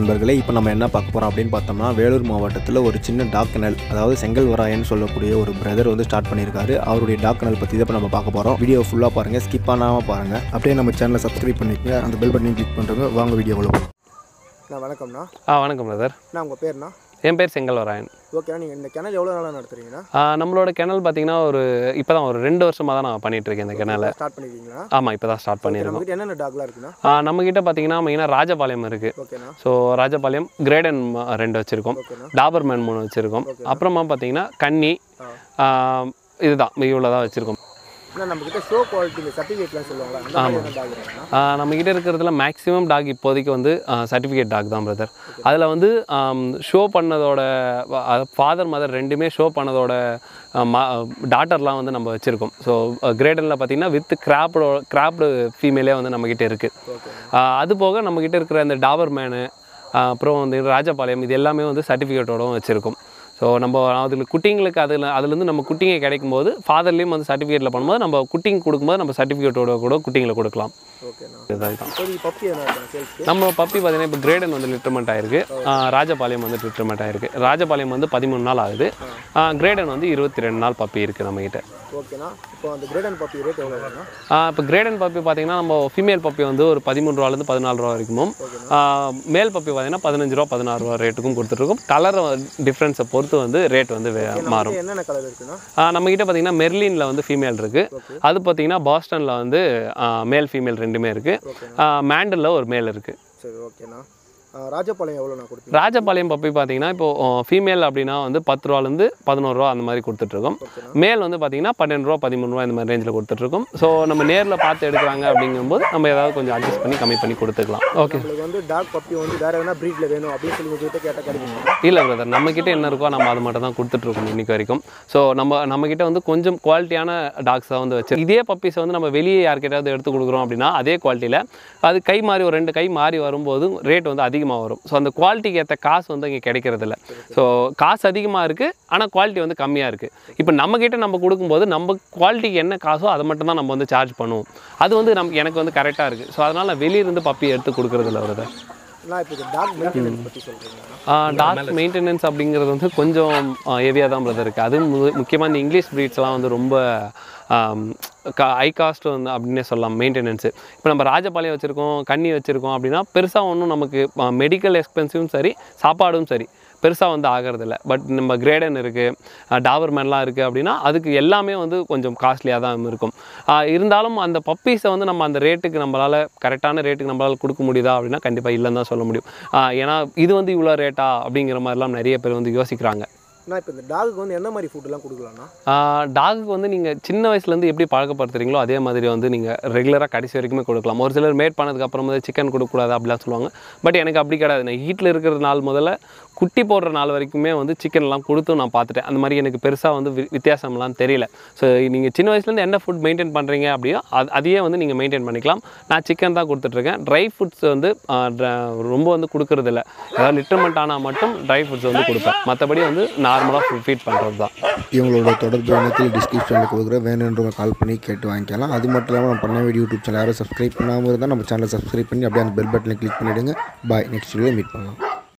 நண்பர்களே இப்போ நம்ம என்ன பார்க்க போகிறோம் அப்படின்னு பார்த்தோம்னா வேலூர் மாவட்டத்தில் ஒரு சின்ன டாக் கனல் அதாவது செங்கல்வராயன் சொல்லக்கூடிய ஒரு பிரதர் வந்து ஸ்டார்ட் பண்ணியிருக்காரு அவருடைய டாக் கனல் பற்றி தான் இப்போ நம்ம பார்க்க போகிறோம் வீடியோ ஃபுல்லாக பாருங்கள் ஸ்கிப் பண்ணாமல் பாருங்கள் அப்படியே நம்ம சேனலை சப்ஸ்கிரைப் பண்ணிக்கங்க அந்த பெல் பட்டனையும் கிளிக் பண்ணுறவங்க வாங்க வீடியோக்குள்ள போகலாம் நான் வணக்கம்ண்ணா ஆ வணக்கம் பிரதர் நான் உங்கள் பேர்ண்ணா என் பேர் செங்கல்வராயன் ஓகேண்ணா நீங்கள் இந்த கிணறு எவ்வளோ நாளாக நடத்துறீங்கண்ணா ஆ, நம்மளோட கிணல் பார்த்தீங்கன்னா ஒரு இப்போ தான் ஒரு ரெண்டு வருஷமாக தான் நான் பண்ணிட்டு இருக்கேன் இந்த கிணலை ஸ்டார்ட் பண்ணிருக்கீங்களா ஆமாம் இப்போ தான் ஸ்டார்ட் பண்ணியிருக்கோம் நம்மகிட்ட என்னென்ன டாக்லாம் இருக்குண்ணா ஆ, நம்மக்கிட்ட பார்த்தீங்கன்னா மெயினாக ராஜபாளையம் இருக்குது ஓகேண்ணா ஸோ ராஜபாளையம் கிரேடன் ம- ரெண்டு வச்சுருக்கோம் ஓகேண்ணா டாபர்மேன் மூணு வச்சுருக்கோம் அப்புறமா பார்த்தீங்கன்னா கன்னி ஆ. ஆ, இதுதான் இவ்வளோ தான் வச்சுருக்கோம் அண்ணா நம்மக்கிட்ட ஷோ குவாலிட்டி இந்த சர்டிஃபிகேட்லாம் சொல்லுவாங்களா அந்த மாதிரி என்ன டாக் இருக்குண்ணா நம்மக்கிட்ட இருக்கிறதுல மேக்ஸிமம் டாக் இப்போதைக்கு வந்து சர்டிஃபிகேட் டாக் தான் பிரதர் அதில் வந்து ஷோ பண்ணதோட ஃபாதர் மதர் ரெண்டுமே ஷோ பண்ணதோட டாட்டர்லாம் வந்து நம்ம வச்சுருக்கோம் ஸோ கிரேடனில் பார்த்தீங்கன்னா வித் கிராப்டோ கிராப்டு ஃபீமேலே வந்து நம்மக்கிட்ட இருக்குது ஓகேண்ணா அது போக நம்மக்கிட்ட இருக்கிற இந்த டாபர் மேனு அப்புறம் வந்து ராஜபாளையம் இது எல்லாமே வந்து சர்டிஃபிகேட்டோடவும் வச்சுருக்கோம் ஸோ நம்ம அதில் குட்டிங்களுக்கு அதில் அதுலேருந்து நம்ம குட்டிங்க கிடைக்கும்போது ஃபாதர்லேயும் வந்து சர்டிஃபிகேட்டில் பண்ணும்போது நம்ம குட்டிங் கொடுக்கும்போது நம்ம சர்டிஃபிகேட்டோட கூட குட்டிங்களை கொடுக்கலாம் ஓகேண்ணா இதுதான் இப்போதைக்கு பப்பி என்ன இருக்குண்ணா சேல்ஸ்க்கு நம்ம பப்பி பார்த்தீங்கன்னா இப்போ கிரேடன் வந்து லிட்டர்மெண்ட் ஆயிருக்கு ஆ, ராஜபாளையம் வந்து லிட்டர்மெண்ட் ஆயிருக்கு ராஜபாளையம் வந்து பதிமூணு நாள் ஆகுது ஆ, கிரேடன் வந்து இருபத்தி ரெண்டு நாள் பப்பி இருக்குது நம்மகிட்ட ஓகேண்ணா இப்போ அந்த கிரேடன் பப்பி ரேட் எவ்வளோ வரும்ண்ணா ஆ, இப்போ கிரேடன் பப்பி பார்த்தீங்கன்னா நம்ம ஃபீமேல் பப்பி வந்து ஒரு பதிமூணு ரூபாலேருந்து பதினாலு ரூபா வரைக்கும் ஆ, மேல் பப்பி பார்த்தீங்கன்னா பதினஞ்சு ரூபா பதினாறு ரூபா ரேட்டுக்கும் கொடுத்துட்ருக்கோம் கலர் டிஃப்ரென்ஸை பொறுத்து வந்து ரேட் வந்து வே- மாறும் என்னென்ன கலர் இருக்குண்ணா ஆ, நம்மகிட்ட பார்த்தீங்கன்னா மெர்லினில் வந்து ஃபீமேல் இருக்குது அது பார்த்தீங்கன்னா பாஸ்டனில் வந்து மேல் ஃபீமேல் ரெண்டுமே இருக்குது மேண்டலில் ஒரு மேல் இருக்குது சரி ஓகேண்ணா ஆ, ராஜபாளையம் எவ்வளோண்ணா கொடுப்பீங்க ராஜபாளையம் பப்பி பார்த்தீங்கன்னா இப்போ ஃபீமேல் அப்படின்னா வந்து பத்து ரூபாலேருந்து பதினோரு ரூபா அந்த மாதிரி கொடுத்துட்ருக்கோம் ஓகேண்ணா மேல் வந்து பார்த்தீங்கன்னா பன்னெண்டு ரூபா பதிமூணு ரூபா இந்த மாதிரி ரேஞ்சில் கொடுத்துட்ருக்கோம் ஸோ நம்ம நேரில் பார்த்து எடுக்கிறாங்க அப்படிங்கும்போது நம்ம ஏதாவது கொஞ்சம் அட்ஜஸ்ட் பண்ணி கம்மி பண்ணி கொடுத்துக்கலாம் ஓகே உங்களுக்கு வந்து டாக் பப்பி வந்து வேறு எதனா ப்ரீட்டில் வேணும் அப்படின்னு சொல்லி உங்ககிட்ட கேட்டால் கிடைக்குமா இல்லை பிரதர் நம்மக்கிட்ட என்ன இருக்கோ நம்ம அது மட்டும் தான் கொடுத்துட்ருக்கோம் இன்னைக்கு வரைக்கும் ஸோ நம்ம நம்மக்கிட்ட வந்து கொஞ்சம் குவாலிட்டியான டாக்ஸை வந்து வச்சு இதே பப்பீஸை வந்து நம்ம வெளியே யார்கிட்டயாவது எடுத்து கொடுக்குறோம் அப்படின்னா அதே குவாலிட்டியில் அது கை மாறி ஒரு ரெண்டு கை மாறி வரும்போது ரேட் வந்து அதிகமாக வரும் ஸோ அந்த குவாலிட்டிக்கு ஏற்ற காசு வந்து இங்கே கிடைக்கிறதில்ல ஸோ காசு அதிகமாக இருக்குது ஆனால் குவாலிட்டி வந்து கம்மியாக இருக்குது இப்போ நம்மக்கிட்ட நம்ம கொடுக்கும்போது நம்ம குவாலிட்டிக்கு என்ன காசோ அதை மட்டும் தான் நம்ம வந்து சார்ஜ் பண்ணுவோம் அது வந்து நம்ம எனக்கு வந்து கரெக்டாக இருக்குது ஸோ அதனால் நான் வெளியிருந்து பப்பி எடுத்து கொடுக்குறதில்ல வருது நான் இப்போ டாக் மெயின்டெனன்ஸ் பற்றி சொல்கிறீங்களா டாக் மெயின்டெனன்ஸ் அப்படிங்கிறது வந்து கொஞ்சம் ஹெவியாக தான் பிரதர் இருக்குது அதுவும் முக்கியமாக இந்த இங்கிலீஷ் ப்ரீட்ஸ்லாம் வந்து ரொம்ப ஹை காஸ்ட் வந்து அப்படின்னே சொல்லலாம் மெயின்டெனன்ஸு இப்போ நம்ம ராஜபாளையம் வச்சுருக்கோம் கன்னி வச்சுருக்கோம் அப்படின்னா பெருசாக ஒன்றும் நமக்கு மெடிக்கல் எக்ஸ்பென்சிவும் சரி சாப்பாடும் சரி பெருசாக வந்து ஆகிறதில்ல பட் நம்ம கிரேடன் இருக்குது டாபர்மேன்லாம் இருக்குது அப்படின்னா அதுக்கு எல்லாமே வந்து கொஞ்சம் காஸ்ட்லியாக தான் இருக்கும் ஆஹ் இருந்தாலும் அந்த பப்பீஸை வந்து நம்ம அந்த ரேட்டுக்கு நம்மளால் கரெக்டான ரேட்டுக்கு நம்மளால் கொடுக்க முடியுதா அப்படின்னா கண்டிப்பாக இல்லைன்னு தான் சொல்ல முடியும் ஆஹ் ஏன்னா இது வந்து இவ்வளோ ரேட்டா அப்படிங்கிற மாதிரிலாம் நிறைய பேர் வந்து யோசிக்கிறாங்க நான் இப்போ இந்த டாகுக்கு வந்து என்ன மாதிரி ஃபுட்டுலாம் கொடுக்கலாம்ண்ணா டாகுக்கு வந்து நீங்கள் சின்ன வயசுலேருந்து எப்படி பழக்கப்படுத்துறீங்களோ அதே மாதிரி வந்து நீங்கள் ரெகுலராக கடைசி வரைக்குமே கொடுக்கலாம் ஒரு சிலர் மேட் பண்ணதுக்கு அப்புறம் வந்து சிக்கன் கொடுக்கக்கூடாது அப்படிலாம் சொல்லுவாங்க பட் எனக்கு அப்படி கிடையாது நான் ஹீட்டில் இருக்கிற நாள் முதல்ல குட்டி போடுற நாள் வரைக்குமே வந்து சிக்கன்லாம் கொடுத்து நான் பார்த்துட்டேன் அந்த மாதிரி எனக்கு பெருசாக வந்து வி- வித்தியாசம்லாம் தெரியல ஸோ நீங்கள் சின்ன வயசுலேருந்து என்ன ஃபுட் மெயின்டைன் பண்ணுறீங்க அப்படியோ அது அதையே வந்து நீங்கள் மெயின்டைன் பண்ணிக்கலாம் நான் சிக்கன் தான் கொடுத்துட்ருக்கேன் ட்ரை ஃபுட்ஸ் வந்து ஆ, dra- ரொம்ப வந்து கொடுக்கறதில்ல ஏதாவது லிட்டர்மெண்ட் ஆனால் மட்டும் ட்ரை ஃபுட்ஸ் வந்து கொடுப்பேன் மற்றபடி வந்து நார்மலாக ஃபீட் பண்ணுறது தான் இவங்களோட தொடர்பு எண்ணத்தில் டிஸ்கிரிப்ஷனில் கொடுக்குற வேணுன்றவங்க கால் பண்ணி கேட்டு வாங்கிக்கலாம் அது மட்டும் இல்லாமல் நம்ம பண்ண வீடியோ யூடியூப் சேனல் யாரும் சப்ஸ்கிரைப் பண்ணாமல் இருந்தால் நம்ம சேனலை சப்ஸ்கிரைப் பண்ணி அப்படியே அந்த பெல் பட்டனை கிளிக் பண்ணிவிடுங்க பாய் நெக்ஸ்ட் வீடியோ மீட் பண்ணலாம்